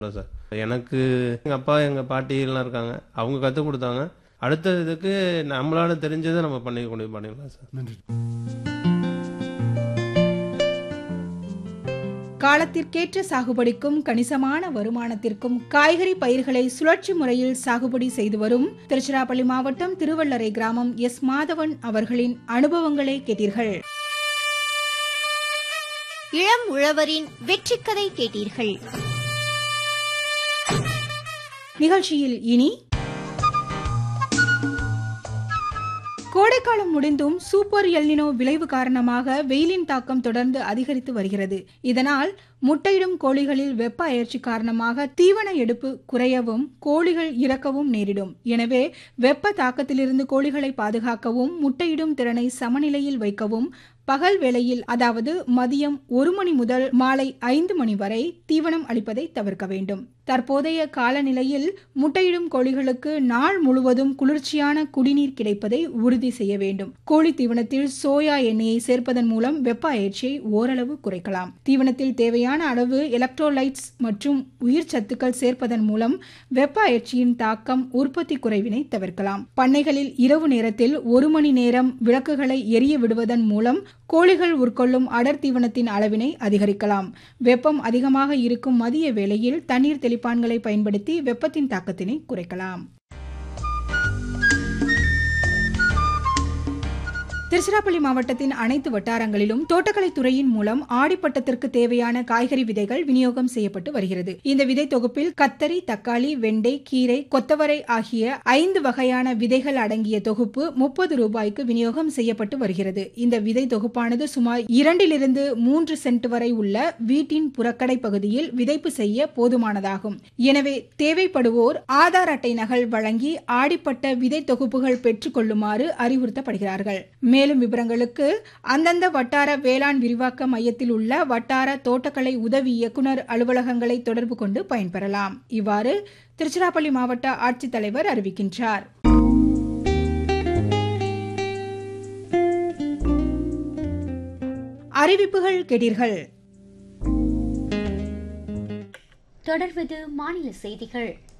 இல்லை சார் எனக்கு எங்கள் அப்பா எங்கள் பாட்டிலாம் இருக்காங்க அவங்க கற்றுக் கொடுத்தாங்க அடுத்த இதுக்கு நம்மளால தெரிஞ்சதை நம்ம பண்ணி கொண்டு போய் பண்ணிடலாம் சார் நன்றி காலத்திற்கேற்ற சாகுபடிக்கும் கணிசமான வருமானத்திற்கும் காய்கறி பயிர்களை சுழற்சி முறையில் சாகுபடி செய்து வரும் திருச்சிராப்பள்ளி மாவட்டம் திருவள்ளரை கிராமம் எஸ் மாதவன் அவர்களின் அனுபவங்களை கேட்டீர்கள் இளம் உழவரின் வெற்றிக்கதை கேட்டீர்கள் நிகழ்ச்சியில் இனி கோடைக்காலம் முடிந்தும் சூப்பர் எல்னினோ விளைவு காரணமாக வெயிலின் தாக்கம் தொடர்ந்து அதிகரித்து வருகிறது இதனால் முட்டையிடும் கோழிகளில் வெப்ப அயற்சி காரணமாக தீவன எடுப்பு குறையவும் கோழிகள் இறக்கவும் நேரிடும் எனவே வெப்ப தாக்கத்திலிருந்து கோழிகளை பாதுகாக்கவும் முட்டையிடும் திறனை சமநிலையில் வைக்கவும் பகல் வேளையில் அதாவது மதியம் ஒரு மணி முதல் மாலை ஐந்து மணி வரை தீவனம் அளிப்பதை தவிர்க்க வேண்டும் தற்போதைய காலநிலையில் முட்டையிடும் கோழிகளுக்கு நாள் முழுவதும் குளிர்ச்சியான குடிநீர் கிடைப்பதை உறுதி செய்ய வேண்டும் கோழி தீவனத்தில் சோயா எண்ணெயை சேர்ப்பதன் மூலம் வெப்ப அயற்சியை ஓரளவு குறைக்கலாம் தீவனத்தில் தேவையான அளவு எலக்ட்ரோலைட்ஸ் மற்றும் உயிர் சத்துக்கள் சேர்ப்பதன் மூலம் வெப்ப அயற்சியின் தாக்கம் உற்பத்தி குறைவினை தவிர்க்கலாம் பண்ணைகளில் இரவு நேரத்தில் ஒரு மணி நேரம் விளக்குகளை எரிய விடுவதன் மூலம் கோழிகள் உட்கொள்ளும் அடர் தீவனத்தின் அளவினை அதிகரிக்கலாம் வெப்பம் அதிகமாக இருக்கும் மதிய வேளையில் தண்ணீர் தெளிப்பான்களை பயன்படுத்தி வெப்பத்தின் தாக்கத்தினை குறைக்கலாம் திருச்சிராப்பள்ளி மாவட்டத்தின் அனைத்து வட்டாரங்களிலும் தோட்டக்கலைத் துறையின் மூலம் ஆடிப்பட்டத்திற்கு தேவையான காய்கறி விதைகள் விநியோகம் செய்யப்பட்டு வருகிறது இந்த விதை தொகுப்பில் கத்தரி தக்காளி வெண்டை கீரை கொத்தவரை ஆகிய ஐந்து வகையான விதைகள் அடங்கிய தொகுப்பு முப்பது ரூபாய்க்கு விநியோகம் செய்யப்பட்டு வருகிறது இந்த விதை தொகுப்பானது சுமார் இரண்டிலிருந்து மூன்று சென்ட் வரை உள்ள வீட்டின் புறக்கடை பகுதியில் விதைப்பு செய்ய போதுமானதாகும் எனவே தேவைப்படுவோர் ஆதார் அட்டை நகல் வழங்கி ஆடிப்பட்ட விதை தொகுப்புகள் பெற்றுக் கொள்ளுமாறு அறிவுறுத்தப்படுகிறார்கள் மேலும் விவரங்களுக்கு அந்தந்த வட்டார வேளாண் விரிவாக்க மையத்தில் உள்ள வட்டார தோட்டக்கலை உதவி இயக்குனர் அலுவலகங்களை தொடர்பு கொண்டு பயன்பெறலாம் இவ்வாறு திருச்சிராப்பள்ளி மாவட்ட ஆட்சித்தலைவர் அறிவிக்கின்றார் அறிவிப்புகள் கேட்டீர்கள் தொடர்வது மாநில செய்திகள்